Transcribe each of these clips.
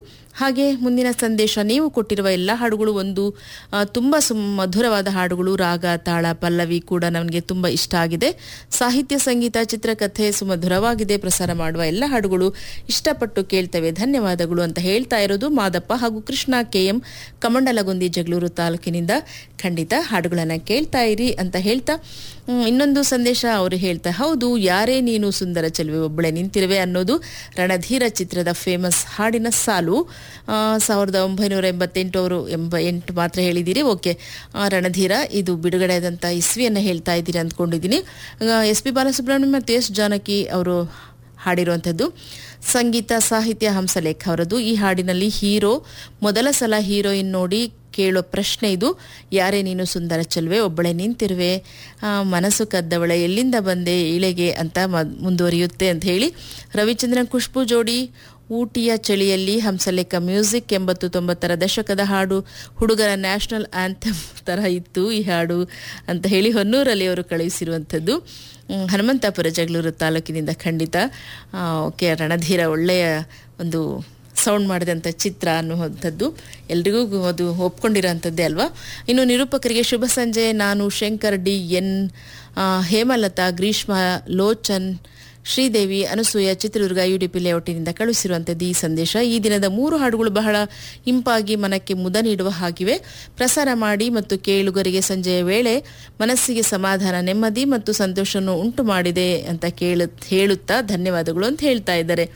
ಹಾಗೆ ಮುಂದಿನ ಸಂದೇಶ ನೀವು ಕೊಟ್ಟಿರುವ ಎಲ್ಲ ಹಾಡುಗಳು ಒಂದು ಆ, ತುಂಬ ಸುಮ್ ಮಧುರವಾದ ಹಾಡುಗಳು ರಾಗ ತಾಳ ಪಲ್ಲವಿ ಕೂಡ ನನಗೆ ತುಂಬ ಇಷ್ಟ ಆಗಿದೆ ಸಾಹಿತ್ಯ ಸಂಗೀತ ಚಿತ್ರಕಥೆ ಸುಮಧುರವಾಗಿದೆ ಪ್ರಸಾರ ಮಾಡುವ ಎಲ್ಲ ಹಾಡುಗಳು ಇಷ್ಟಪಟ್ಟು ಕೇಳ್ತೇವೆ ಧನ್ಯವಾದಗಳು ಅಂತ ಹೇಳ್ತಾ ಇರೋದು ಮಾದಪ್ಪ ಹಾಗೂ ಕೃಷ್ಣ ಕೆ ಎಂ ಕಮಂಡಲಗುಂದಿ ಜಗಳೂರು ತಾಲೂಕಿನಿಂದ ಖಂಡಿತ ಹಾಡುಗಳನ್ನು ಕೇಳ್ತಾ ಇರಿ ಅಂತ ಹೇಳ್ತಾ ಹ್ಮ್, ಇನ್ನೊಂದು ಸಂದೇಶ ಅವರು ಹೇಳ್ತಾ ಹೌದು ಯಾರೇ ನೀನು ಸುಂದರ ಚೆಲುವೆ ಒಬ್ಬಳೆ ನಿಂತಿರುವೆ ಅನ್ನೋದು ರಣಧೀರ ಚಿತ್ರದ ಫೇಮಸ್ ಹಾಡಿನ ಸಾಲು ಆ, ಸಾವಿರದ ಒಂಬೈನೂರ ಎಂಬತ್ತೆಂಟು ಅವರು ಎಂಬ ಎಂಟು ಮಾತ್ರ ಹೇಳಿದ್ದೀರಿ ಓಕೆ ಆ, ರಣಧೀರ ಇದು ಬಿಡುಗಡೆ ಆದಂಥ ಇಸ್ವಿಯನ್ನು ಹೇಳ್ತಾ ಇದ್ದೀರಿ ಅಂದ್ಕೊಂಡಿದ್ದೀನಿ ಎಸ್ ಪಿ ಬಾಲಸುಬ್ರಹ್ಮಣ್ಯ ಮತ್ತು ಎಸ್ ಜಾನಕಿ ಅವರು ಹಾಡಿರುವಂಥದ್ದು ಸಂಗೀತ ಸಾಹಿತ್ಯ ಹಂಸಲೇಖ ಅವರದ್ದು ಈ ಹಾಡಿನಲ್ಲಿ ಹೀರೋ ಮೊದಲ ಸಲ ಹೀರೋಯಿನ್ ನೋಡಿ ಕೇಳೋ ಪ್ರಶ್ನೆ ಇದು ಯಾರೇ ನೀನು ಸುಂದರ ಚೆಲುವೆ ಒಬ್ಬಳೆ ನಿಂತಿರುವೆ ಆ, ಮನಸ್ಸು ಕದ್ದವಳೆ ಎಲ್ಲಿಂದ ಬಂದೆ ಇಳೆಗೆ ಅಂತ ಮ- ಮುಂದುವರಿಯುತ್ತೆ ಅಂತ ಹೇಳಿ ರವಿಚಂದ್ರನ್ ಖುಷ್ಬು ಜೋಡಿ ಊಟಿಯ ಚಳಿಯಲ್ಲಿ ಹಂಸಲೇಖ ಮ್ಯೂಸಿಕ್ ಎಂಬತ್ತು ತೊಂಬತ್ತರ ದಶಕದ ಹಾಡು ಹುಡುಗರ ನ್ಯಾಷನಲ್ ಆಂಥಮ್ ಥರ ಇತ್ತು ಈ ಹಾಡು ಅಂತ ಹೇಳಿ ಹೊನ್ನೂರಲ್ಲಿ ಅವರು ಕಳುಹಿಸಿರುವಂಥದ್ದು ಹ್ಮ್, ಹನುಮಂತಾಪುರ ಜಗಳೂರು ತಾಲೂಕಿನಿಂದ ಖಂಡಿತ ಆ, ಓಕೆ ರಣಧೀರ ಒಳ್ಳೆಯ ಒಂದು ಸೌಂಡ್ ಮಾಡಿದಂಥ ಚಿತ್ರ ಅನ್ನುವಂಥದ್ದು ಎಲ್ರಿಗೂ ಅದು ಒಪ್ಕೊಂಡಿರೋಂಥದ್ದೇ ಅಲ್ವಾ ಇನ್ನು ನಿರೂಪಕರಿಗೆ ಶುಭ ಸಂಜೆ ನಾನು ಶಂಕರ್ ಡಿ ಎನ್ ಆ, ಹೇಮಲತಾ ಗ್ರೀಷ್ಮ ಲೋಚನ್ ಶ್ರೀದೇವಿ ಅನಸೂಯ ಚಿತ್ರದುರ್ಗ ಯುಡಿಪಿ ಲೇಔಟಿನಿಂದ ಕಳುಹಿಸಿರುವಂಥದ್ದು ಈ ಸಂದೇಶ ಈ ದಿನದ ಮೂರು ಹಾಡುಗಳು ಬಹಳ ಇಂಪಾಗಿ ಮನಕ್ಕೆ ಮುದ ನೀಡುವ ಹಾಗಿವೆ ಪ್ರಸಾರ ಮಾಡಿ ಮತ್ತು ಕೇಳುಗರಿಗೆ ಸಂಜೆಯ ವೇಳೆ ಮನಸ್ಸಿಗೆ ಸಮಾಧಾನ ನೆಮ್ಮದಿ ಮತ್ತು ಸಂತೋಷವನ್ನು ಉಂಟು ಮಾಡಿದೆ ಅಂತ ಕೇಳು ಹೇಳುತ್ತಾ ಧನ್ಯವಾದಗಳು ಅಂತ ಹೇಳ್ತಾ ಇದ್ದಾರೆ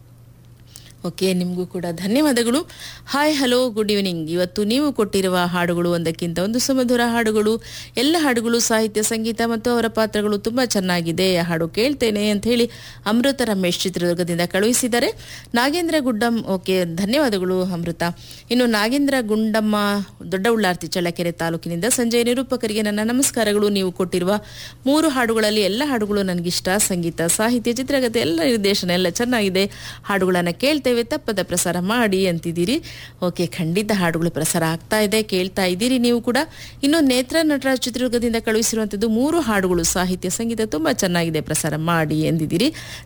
ಓಕೆ ನಿಮಗೂ ಕೂಡ ಧನ್ಯವಾದಗಳು ಹಾಯ್ ಹಲೋ ಗುಡ್ ಈವ್ನಿಂಗ್ ಇವತ್ತು ನೀವು ಕೊಟ್ಟಿರುವ ಹಾಡುಗಳು ಒಂದಕ್ಕಿಂತ ಒಂದು ಸುಮಧುರ ಹಾಡುಗಳು ಎಲ್ಲ ಹಾಡುಗಳು ಸಾಹಿತ್ಯ ಸಂಗೀತ ಮತ್ತು ಅವರ ಪಾತ್ರಗಳು ತುಂಬ ಚೆನ್ನಾಗಿದೆ ಆ ಹಾಡು ಕೇಳ್ತೇನೆ ಅಂತ ಹೇಳಿ ಅಮೃತ ರಮೇಶ್ ಚಿತ್ರದುರ್ಗದಿಂದ ಕಳುಹಿಸಿದ್ದಾರೆ ನಾಗೇಂದ್ರ ಗುಡ್ಡಂ ಓಕೆ ಧನ್ಯವಾದಗಳು ಅಮೃತ ಇನ್ನು ನಾಗೇಂದ್ರ ಗುಂಡಮ್ಮ ದೊಡ್ಡ ಉಳ್ಳಾರ್ತಿ ಚಳ್ಳಕೆರೆ ತಾಲೂಕಿನಿಂದ ಸಂಜೆ ನಿರೂಪಕರಿಗೆ ನನ್ನ ನಮಸ್ಕಾರಗಳು ನೀವು ಕೊಟ್ಟಿರುವ ಮೂರು ಹಾಡುಗಳಲ್ಲಿ ಎಲ್ಲ ಹಾಡುಗಳು ನನಗಿಷ್ಟ ಸಂಗೀತ ಸಾಹಿತ್ಯ ಚಿತ್ರಕಥೆ ಎಲ್ಲ ನಿರ್ದೇಶನ ಎಲ್ಲ ಚೆನ್ನಾಗಿದೆ ಹಾಡುಗಳನ್ನು ಕೇಳ್ತೇವೆ ತಪ್ಪದ ಪ್ರಸಾರ ಮಾಡಿ ಅಂತಿದ್ದೀರಿ ಓಕೆ ಖಂಡಿತ ಹಾಡುಗಳು ಪ್ರಸಾರ ಆಗ್ತಾ ಇದೆ ಕೇಳ್ತಾ ಇದ್ದೀರಿ ನೀವು ಕೂಡ ಇನ್ನು ನೇತ್ರ ನಟರಾಜ್ ಚಿತ್ರದುರ್ಗದಿಂದ ಕಳುಹಿಸಿರುವಂಥದ್ದು ಮೂರು ಹಾಡುಗಳು ಸಾಹಿತ್ಯ ಸಂಗೀತ ತುಂಬ ಚೆನ್ನಾಗಿದೆ ಪ್ರಸಾರ ಮಾಡಿ ಎಂದಿದ್ದೀರಿ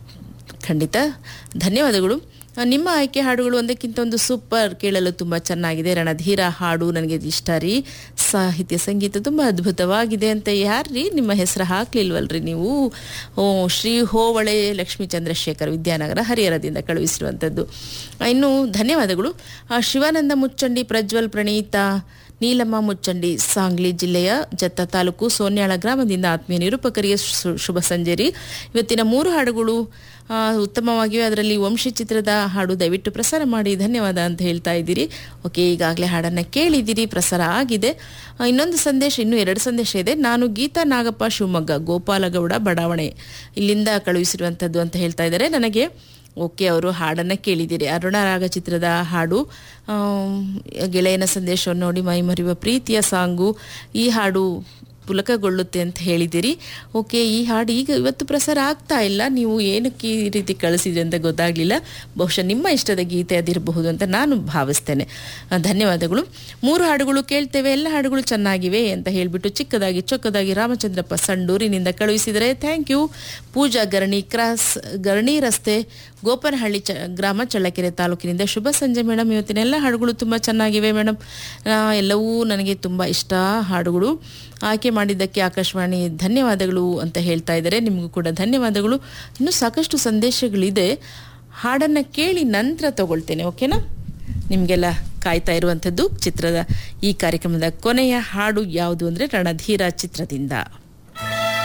ಖಂಡಿತ ಧನ್ಯವಾದಗಳು ಆ, ನಿಮ್ಮ ಆಯ್ಕೆ ಹಾಡುಗಳು ಒಂದಕ್ಕಿಂತ ಒಂದು ಸೂಪರ್ ಕೇಳಲು ತುಂಬ ಚೆನ್ನಾಗಿದೆ ರಣಧೀರ ಹಾಡು ನನಗೆ ಇಷ್ಟ ರೀ ಸಾಹಿತ್ಯ ಸಂಗೀತ ತುಂಬ ಅದ್ಭುತವಾಗಿದೆ ಅಂತ ಯಾರ್ರೀ ನಿಮ್ಮ ಹೆಸರು ಹಾಕ್ಲಿಲ್ವಲ್ರಿ ನೀವು ಓ ಶ್ರೀ ಹೋವಳೆ ಲಕ್ಷ್ಮೀ ಚಂದ್ರಶೇಖರ್ ವಿದ್ಯಾನಗರ ಹರಿಹರದಿಂದ ಕಳುಹಿಸಿರುವಂಥದ್ದು ಆ, ಇನ್ನು ಧನ್ಯವಾದಗಳು ಆ, ಶಿವಾನಂದ ಮುಚ್ಚಂಡಿ ಪ್ರಜ್ವಲ್ ಪ್ರಣೀತ ನೀಲಮ್ಮ ಮುಚ್ಚಂಡಿ ಸಾಂಗ್ಲಿ ಜಿಲ್ಲೆಯ ಜತ್ತ ತಾಲೂಕು ಸೋನ್ಯಾಳ ಗ್ರಾಮದಿಂದ ಆತ್ಮೀಯ ನಿರೂಪಕರಿಗೆ ಶು- ಶುಭ ಸಂಜೆ ರೀ ಇವತ್ತಿನ ಮೂರು ಹಾಡುಗಳು ಆ, ಉತ್ತಮವಾಗಿವೆ ಅದರಲ್ಲಿ ವಂಶಿ ಚಿತ್ರದ ಹಾಡು ದಯವಿಟ್ಟು ಪ್ರಸಾರ ಮಾಡಿ ಧನ್ಯವಾದ ಅಂತ ಹೇಳ್ತಾ ಇದ್ದೀರಿ ಓಕೆ ಈಗಾಗಲೇ ಹಾಡನ್ನು ಕೇಳಿದ್ದೀರಿ ಪ್ರಸಾರ ಆಗಿದೆ ಆ, ಇನ್ನೊಂದು ಸಂದೇಶ ಇನ್ನೂ ಎರಡು ಸಂದೇಶ ಇದೆ ನಾನು ಗೀತಾ ನಾಗಪ್ಪ ಶಿವಮೊಗ್ಗ ಗೋಪಾಲಗೌಡ ಬಡಾವಣೆ ಇಲ್ಲಿಂದ ಕಳುಹಿಸಿರುವಂಥದ್ದು ಅಂತ ಹೇಳ್ತಾ ಇದ್ದಾರೆ ನನಗೆ ಓಕೆ ಅವರು ಹಾಡನ್ನು ಕೇಳಿದ್ದೀರಿ ಅರುಣರಾಗ ಚಿತ್ರದ ಹಾಡು ಆಮ್, ಗೆಳೆಯನ ಸಂದೇಶವನ್ನು ನೋಡಿ ಮೈ ಮರೆಯುವ ಪ್ರೀತಿಯ ಸಾಂಗು ಈ ಹಾಡು ಪುಲಕಗೊಳ್ಳುತ್ತೆ ಅಂತ ಹೇಳಿದ್ದೀರಿ ಓಕೆ ಈ ಹಾಡು ಈಗ ಇವತ್ತು ಪ್ರಸಾರ ಆಗ್ತಾ ಇಲ್ಲ ನೀವು ಏನಕ್ಕೆ ಈ ರೀತಿ ಕಳಿಸಿದ್ರಿ ಅಂತ ಗೊತ್ತಾಗಲಿಲ್ಲ ಬಹುಶಃ ನಿಮ್ಮ ಇಷ್ಟದ ಗೀತೆ ಅದಿರಬಹುದು ಅಂತ ನಾನು ಭಾವಿಸ್ತೇನೆ ಆ, ಧನ್ಯವಾದಗಳು ಮೂರು ಹಾಡುಗಳು ಕೇಳ್ತೇವೆ ಎಲ್ಲ ಹಾಡುಗಳು ಚೆನ್ನಾಗಿವೆ ಅಂತ ಹೇಳಿಬಿಟ್ಟು ಚಿಕ್ಕದಾಗಿ ಚೊಕ್ಕದಾಗಿ ರಾಮಚಂದ್ರಪ್ಪ ಸಂಡೂರಿನಿಂದ ಕಳುಹಿಸಿದರೆ thank you Pooja Garani cross Garani ರಸ್ತೆ ಗೋಪನಹಳ್ಳಿ ಚ ಗ್ರಾಮ ಚಳ್ಳಕೆರೆ ತಾಲೂಕಿನಿಂದ ಶುಭ ಸಂಜೆ ಮೇಡಮ್ ಇವತ್ತಿನ ಎಲ್ಲ ಹಾಡುಗಳು ತುಂಬ ಚೆನ್ನಾಗಿವೆ ಮೇಡಮ್ ಎಲ್ಲವೂ ನನಗೆ ತುಂಬ ಇಷ್ಟ ಹಾಡುಗಳು ಆಯ್ಕೆ ಮಾಡಿದ್ದಕ್ಕೆ ಆಕಾಶವಾಣಿ ಧನ್ಯವಾದಗಳು ಅಂತ ಹೇಳ್ತಾ ಇದ್ದಾರೆ ನಿಮಗೂ ಕೂಡ ಧನ್ಯವಾದಗಳು ಇನ್ನೂ ಸಾಕಷ್ಟು ಸಂದೇಶಗಳಿದೆ ಹಾಡನ್ನು ಕೇಳಿ ನಂತರ ತಗೊಳ್ತೇನೆ ಓಕೆನಾ ನಿಮಗೆಲ್ಲ ಕಾಯ್ತಾ ಇರುವಂಥದ್ದು ಚಿತ್ರದ ಈ ಕಾರ್ಯಕ್ರಮದ ಕೊನೆಯ ಹಾಡು ಯಾವುದು ಅಂದರೆ ರಣಧೀರ ಚಿತ್ರದಿಂದ